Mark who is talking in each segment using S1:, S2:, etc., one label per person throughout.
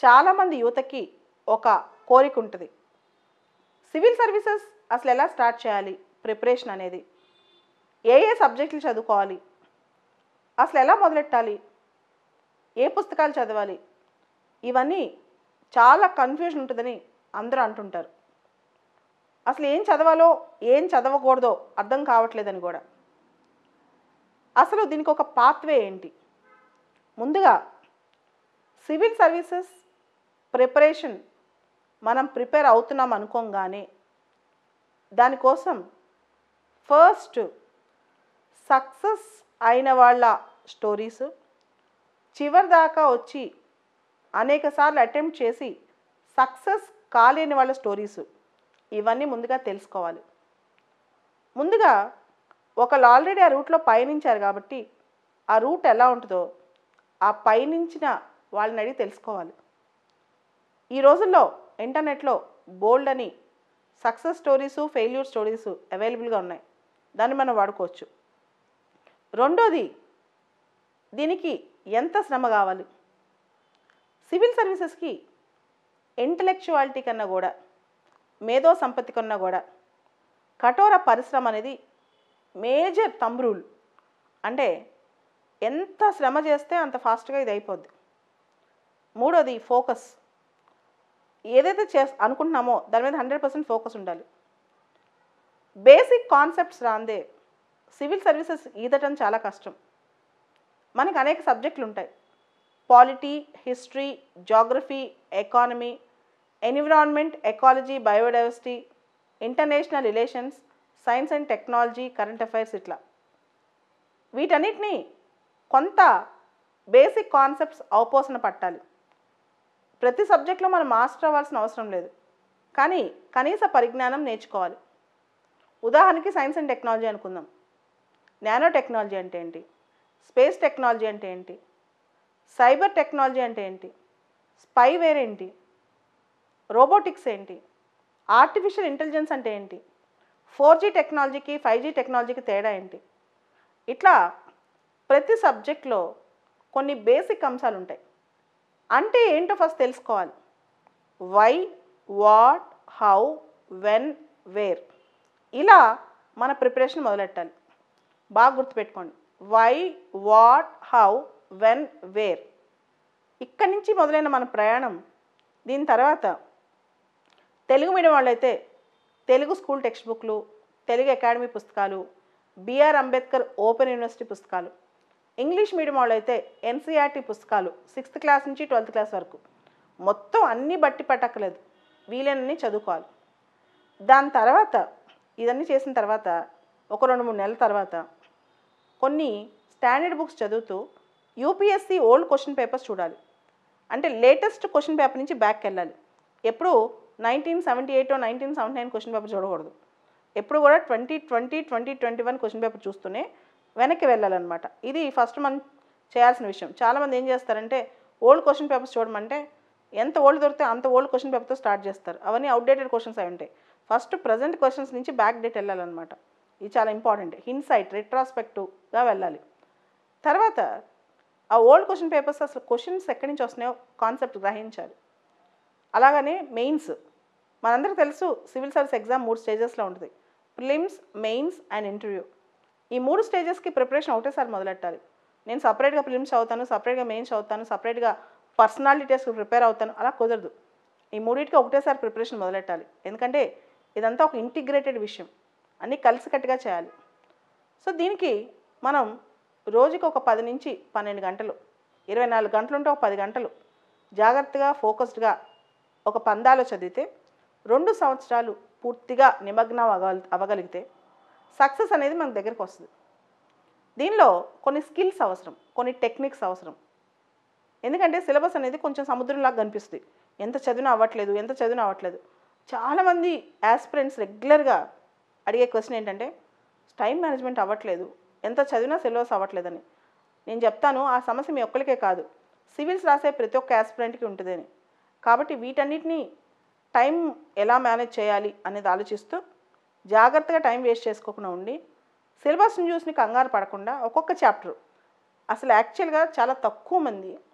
S1: చాలామంది యువతకి ఒక కోరిక ఉంటుంది సివిల్ సర్వీసెస్ అసలు ఎలా స్టార్ట్ చేయాలి ప్రిపరేషన్ అనేది ఏ ఏ సబ్జెక్టులు చదువుకోవాలి అసలు ఎలా మొదలెట్టాలి ఏ పుస్తకాలు చదవాలి ఇవన్నీ చాలా కన్ఫ్యూజన్ ఉంటుందని అందరూ అంటుంటారు అసలు ఏం చదవాలో ఏం చదవకూడదో అర్థం కావట్లేదని కూడా అసలు దీనికి ఒక పాత్వే ఏంటి ముందుగా సివిల్ సర్వీసెస్ ప్రిపరేషన్ మనం ప్రిపేర్ అవుతున్నాం అనుకోగానే దానికోసం ఫస్ట్ సక్సెస్ అయిన వాళ్ళ స్టోరీస్ చివరి దాకా వచ్చి అనేకసార్లు అటెంప్ట్ చేసి సక్సెస్ కాలేని వాళ్ళ స్టోరీస్ ఇవన్నీ ముందుగా తెలుసుకోవాలి ముందుగా ఒకళ్ళు ఆల్రెడీ ఆ రూట్లో పయనించారు కాబట్టి ఆ రూట్ ఎలా ఉంటుందో ఆ పయనించిన వాళ్ళని అడిగి తెలుసుకోవాలి ఈ రోజుల్లో ఇంటర్నెట్లో బోల్డ్ అని సక్సెస్ స్టోరీసు ఫెయిల్యూర్ స్టోరీసు అవైలబుల్గా ఉన్నాయి దాన్ని మనం వాడుకోవచ్చు రెండోది దీనికి ఎంత శ్రమ కావాలి సివిల్ సర్వీసెస్కి ఇంటలెక్చువాలిటీ కన్నా కూడా మేధో సంపత్తి కన్నా కూడా కఠోర పరిశ్రమ అనేది మేజర్ థంబ్ రూల్ అంటే ఎంత శ్రమ చేస్తే అంత ఫాస్ట్గా ఇది అయిపోద్ది మూడోది ఫోకస్ ఏదైతే చే అనుకుంటున్నామో దాని మీద హండ్రెడ్ పర్సెంట్ ఫోకస్ ఉండాలి బేసిక్ కాన్సెప్ట్స్ రాందే సివిల్ సర్వీసెస్ ఈదటం చాలా కష్టం మనకి అనేక సబ్జెక్టులు ఉంటాయి polity history geography economy environment ecology biodiversity international relations science and technology current affairs ఇట్లా వీటన్నిటినీ కొంత బేసిక్ కాన్సెప్ట్స్ అవపోసన పట్టాలి ప్రతి సబ్జెక్ట్లో మనం మాస్టర్ అవ్వాల్సిన అవసరం లేదు కానీ కనీస పరిజ్ఞానం నేర్చుకోవాలి ఉదాహరణకి సైన్స్ అండ్ టెక్నాలజీ అనుకుందాం నానో టెక్నాలజీ అంటే ఏంటి స్పేస్ టెక్నాలజీ అంటే ఏంటి సైబర్ టెక్నాలజీ అంటే ఏంటి స్పైవేర్ ఏంటి రోబోటిక్స్ ఏంటి ఆర్టిఫిషియల్ ఇంటెలిజెన్స్ అంటే ఏంటి ఫోర్ జీ టెక్నాలజీకి ఫైవ్ జీ టెక్నాలజీకి తేడా ఏంటి ఇట్లా ప్రతి సబ్జెక్ట్లో కొన్ని బేసిక్ అంశాలు ఉంటాయి అంటే ఏంటో ఫస్ట్ తెలుసుకోవాలి why what how when where ఇలా మన ప్రిపరేషన్ మొదలెట్టాలి బాగా గుర్తుపెట్టుకోండి why what how when where ఇక్కడి నుంచి మొదలైన మన ప్రయాణం దీని తర్వాత తెలుగు మీడియం వాళ్ళైతే తెలుగు స్కూల్ టెక్స్ట్ బుక్లు తెలుగు అకాడమీ పుస్తకాలు బిఆర్ అంబేద్కర్ ఓపెన్ యూనివర్సిటీ పుస్తకాలు ఇంగ్లీష్ మీడియం వాళ్ళు అయితే ఎన్సీఆర్టీ పుస్తకాలు సిక్స్త్ క్లాస్ నుంచి ట్వెల్త్ క్లాస్ వరకు మొత్తం అన్నీ బట్టి పట్టక్కలేదు వీలైనన్ని చదువుకోవాలి దాని తర్వాత ఇవన్నీ చేసిన తర్వాత ఒక రెండు మూడు నెలల తర్వాత కొన్ని స్టాండర్డ్ బుక్స్ చదువుతూ యూపీఎస్సీ ఓల్డ్ క్వశ్చన్ పేపర్స్ చూడాలి అంటే లేటెస్ట్ క్వశ్చన్ పేపర్ నుంచి బ్యాక్ వెళ్ళాలి ఎప్పుడు nineteen seventy eight nineteen seventy nine question paper చూడకూడదు ఎప్పుడు కూడా twenty twenty twenty twenty one question paper చూస్తూనే వెనక్కి వెళ్ళాలన్నమాట ఇది ఫస్ట్ మనం చేయాల్సిన విషయం చాలామంది ఏం చేస్తారంటే ఓల్డ్ క్వశ్చన్ పేపర్స్ చూడమంటే ఎంత ఓల్డ్ దొరికితే అంత ఓల్డ్ క్వశ్చన్ పేపర్తో స్టార్ట్ చేస్తారు అవన్నీ అవుట్డేటెడ్ క్వశ్చన్స్ అయి ఉంటాయి ఫస్ట్ ప్రజెంట్ క్వశ్చన్స్ నుంచి బ్యాక్ డేట్ వెళ్ళాలన్నమాట ఇది చాలా ఇంపార్టెంట్ హిన్సైట్ రెట్రాస్పెక్టివ్గా వెళ్ళాలి తర్వాత ఆ ఓల్డ్ క్వశ్చన్ పేపర్స్ అసలు క్వశ్చన్స్ ఎక్కడి నుంచి వస్తున్నాయో కాన్సెప్ట్ గ్రహించాలి అలాగనే మెయిన్స్ మనందరికీ తెలుసు సివిల్ సర్వీస్ ఎగ్జామ్ మూడు స్టేజెస్లో ఉంటుంది ప్రిలిమ్స్ మెయిన్స్ అండ్ ఇంటర్వ్యూ ఈ మూడు స్టేజెస్కి ప్రిపరేషన్ ఒకటేసారి మొదలెట్టాలి నేను సపరేట్గా ప్రిలిమ్స్ చదువుతాను సపరేట్గా మెయిన్స్ చదువుతాను సపరేట్గా పర్సనాలిటీ టెస్ట్కి ప్రిపేర్ అవుతాను అలా కుదరదు ఈ మూడింటికి ఒకటేసారి ప్రిపరేషన్ మొదలెట్టాలి ఎందుకంటే ఇదంతా ఒక ఇంటిగ్రేటెడ్ విషయం అన్నీ కలిసికట్టుగా చేయాలి సో దీనికి మనం రోజుకి ఒక పది నుంచి పన్నెండు గంటలు ఇరవై నాలుగు గంటలు ఉంటే ఒక పది గంటలు జాగ్రత్తగా ఫోకస్డ్గా ఒక పందాలో చదివితే రెండు సంవత్సరాలు పూర్తిగా నిమగ్నం అవ్వగల అవ్వగలిగితే సక్సెస్ అనేది మన దగ్గరికి వస్తుంది దీనిలో కొన్ని స్కిల్స్ అవసరం కొన్ని టెక్నిక్స్ అవసరం ఎందుకంటే సిలబస్ అనేది కొంచెం సముద్రంలాగా కనిపిస్తుంది ఎంత చదివినా అవ్వట్లేదు ఎంత చదివినా అవ్వట్లేదు చాలామంది యాస్పిరెంట్స్ రెగ్యులర్గా అడిగే క్వశ్చన్ ఏంటంటే టైం మేనేజ్మెంట్ అవ్వట్లేదు ఎంత చదివినా సిలబస్ అవ్వట్లేదని నేను చెప్తాను ఆ సమస్య మీ ఒక్కరికే కాదు సివిల్స్ రాసే ప్రతి ఒక్క యాస్పిరెంట్కి ఉంటుందని కాబట్టి వీటన్నిటిని టైం ఎలా మేనేజ్ చేయాలి అనేది ఆలోచిస్తూ జాగ్రత్తగా టైం వేస్ట్ చేసుకోకుండా ఉండి సిలబస్ని చూసి కంగారు పడకుండా ఒక్కొక్క చాప్టర్ అసలు యాక్చువల్గా చాలా తక్కువ మంది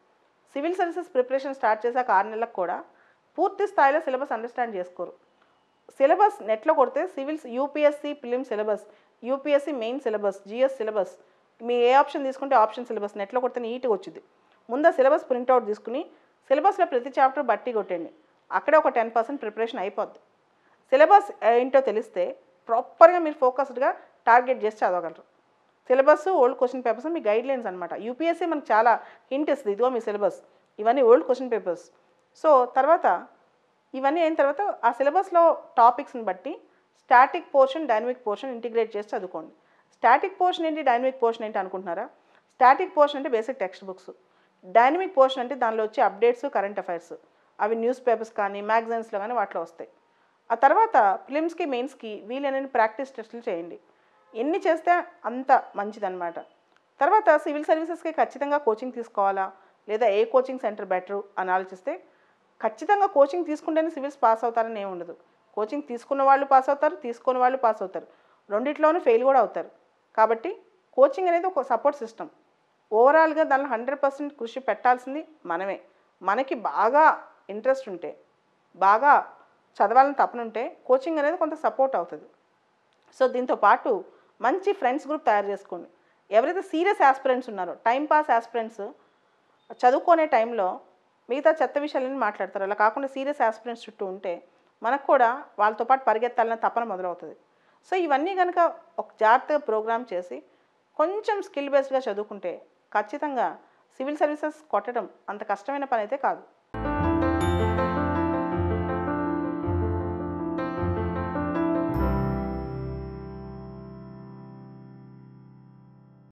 S1: సివిల్ సర్వీసెస్ ప్రిపరేషన్ స్టార్ట్ చేశాక ఆరు నెలలకు కూడా పూర్తి స్థాయిలో సిలబస్ అండర్స్టాండ్ చేసుకోరు సిలబస్ నెట్లో కొడితే సివిల్స్ యూపీఎస్సీ ఫిలిం syllabus UPSC main syllabus GS syllabus మీ ఏ ఆప్షన్ తీసుకుంటే ఆప్షన్ సిలబస్ నెట్లో కొడితే నీట్గా వచ్చింది ముందు ఆ సిలబస్ ప్రింట్అవుట్ తీసుకుని సిలబస్లో ప్రతి చాప్టర్ బట్టి కొట్టండి అక్కడే ఒక టెన్ పర్సెంట్ ప్రిపరేషన్ అయిపోద్ది సిలబస్ ఏంటో తెలిస్తే ప్రాపర్గా మీరు ఫోకస్డ్గా టార్గెట్ చేసి చదవగలరు సిలబస్ ఓల్డ్ క్వశ్చన్ పేపర్స్ మీ గైడ్ లైన్స్ అనమాట యూపీఎస్సీ మనకు చాలా హింట్ ఇస్తుంది ఇదిగో మీ సిలబస్ ఇవన్నీ ఓల్డ్ క్వశ్చన్ పేపర్స్ సో తర్వాత ఇవన్నీ అయిన తర్వాత ఆ సిలబస్లో టాపిక్స్ని బట్టి static portion dynamic portion integrate చేసి చదువుకోండి స్టాటిక్ పోర్షన్ ఏంటి డైనమిక్ పోర్షన్ ఏంటి అనుకుంటున్నారా స్టాటిక్ పోర్షన్ అంటే basic text books dynamic portion అంటే దానిలో వచ్చే అప్డేట్స్ కరెంట్ అఫైర్స్ అవి న్యూస్ పేపర్స్ కానీ మ్యాగజైన్స్లో కానీ వాటిలో వస్తాయి ఆ తర్వాత ఫిలిమ్స్కి మెయిన్స్కి వీలైన ప్రాక్టీస్ టెస్టులు చేయండి ఎన్ని చేస్తే అంత మంచిదన్నమాట తర్వాత సివిల్ సర్వీసెస్కి ఖచ్చితంగా కోచింగ్ తీసుకోవాలా లేదా ఏ కోచింగ్ సెంటర్ బెటరు అని ఆలోచిస్తే ఖచ్చితంగా కోచింగ్ తీసుకుంటేనే సివిల్స్ పాస్ అవుతారని ఏమి ఉండదు కోచింగ్ తీసుకున్న వాళ్ళు పాస్ అవుతారు తీసుకున్న వాళ్ళు పాస్ అవుతారు రెండిట్లోనూ ఫెయిల్ కూడా అవుతారు కాబట్టి కోచింగ్ అనేది ఒక సపోర్ట్ సిస్టమ్ ఓవరాల్గా దానిలో హండ్రెడ్ పర్సెంట్ కృషి పెట్టాల్సింది మనమే మనకి బాగా ఇంట్రెస్ట్ ఉంటే బాగా చదవాలని తపన ఉంటే కోచింగ్ అనేది కొంత సపోర్ట్ అవుతుంది సో దీంతో పాటు మంచి ఫ్రెండ్స్ గ్రూప్ తయారు చేసుకోండి ఎవరైతే సీరియస్ ఆస్పిరెంట్స్ ఉన్నారో టైం పాస్ ఆస్పిరెంట్స్ చదువుకునే టైంలో మిగతా చెత్త విషయాలని మాట్లాడతారు అలా కాకుండా సీరియస్ ఆస్పిరెంట్స్ చుట్టూ ఉంటే మనకు కూడా వాళ్ళతో పాటు పరిగెత్తాలన్న తపన మొదలవుతుంది సో ఇవన్నీ కనుక ఒక జాగ్రత్తగా ప్రోగ్రామ్ చేసి కొంచెం స్కిల్ బేస్డ్గా చదువుకుంటే ఖచ్చితంగా సివిల్ సర్వీసెస్ కొట్టడం అంత కష్టమైన పని అయితే కాదు